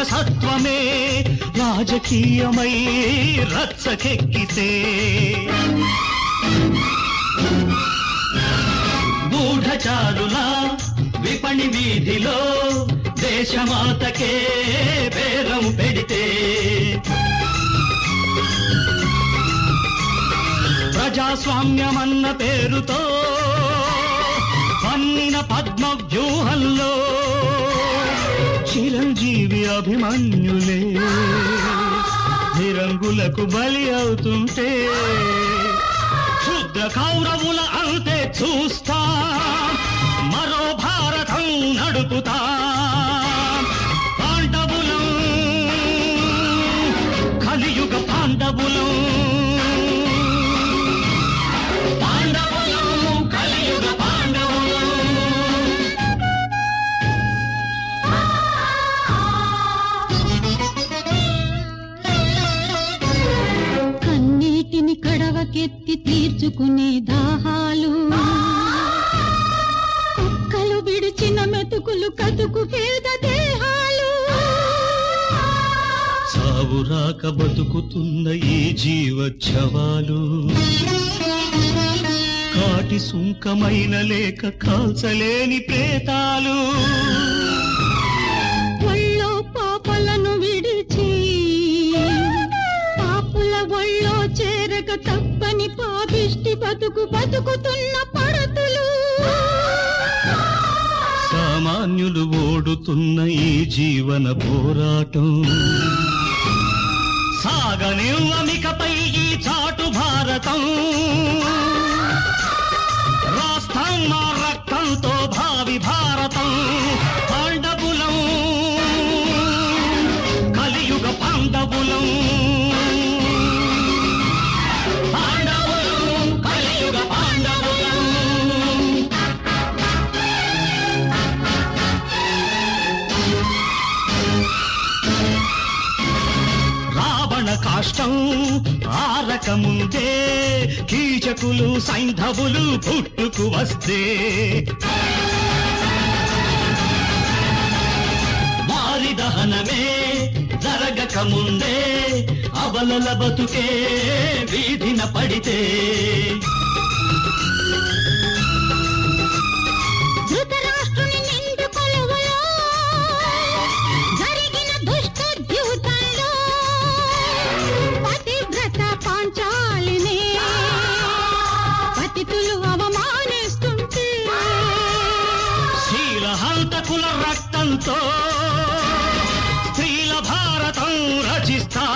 రాక్షసత్వమే రాజకీయమై రచ్చకెక్కితే గూఢచారుల విపణి వీధిలో దేశమాతకే బేరం పెడితే ప్రజాస్వామ్యమన్న పేరుతో పన్నిన పద్మ వ్యూహంలో చిరంజీవి అభిమన్యులే నిరంగులకు బలి అవుతుంటే శుద్ధ కౌరవుల అంతే చూస్తా మరో భారతం నడుపుతా పాండవులం కలియుగ పాండవులం పాండవులం కలియుగ పాండవులం కన్నీటిని కడవకెత్తి తీర్చుకునే దాహాలు కుక్కలు విడిచిన మెతుకులు కతుకు పేద దేహాలు సావు రాక బతుకుతున్న ఈ జీవచ్చవాలు కాటి సుంకమైన లేక కాల్చలేని ప్రేతాలు ఒళ్ళో పాపలను విడిచి పాపుల ఒళ్ళో చేరక తప్పని పాపిష్టి బతుకు బతుకుతున్న పడతులు సామాన్యులు ఓడుతున్న ఈ జీవన పోరాటం సాగనివ్వమికపై ఈ చాటు భారతం రాస్తాం మా రక్తంతో భావి భారతం పాండవులం కలియుగ పాండవులం పాండవులం కలియుగ పాండవులం రావణ కాష్టం ఆరక ముందే కీచకులు సైంధవులు పుట్టుకు వస్తే వారి దహనమే జరగక ముందే అబలల బతుకే వీధిన పడితే ధృతరాష్ట్రుని నిండు కొలువులో జరిగిన దుష్ట ద్యూతంలో పతివ్రత పాంచాలిని పతితులు అవమానిస్తుంటే శీలహంతకుల రక్తంతో స్త్రీల భారతం రచిస్తా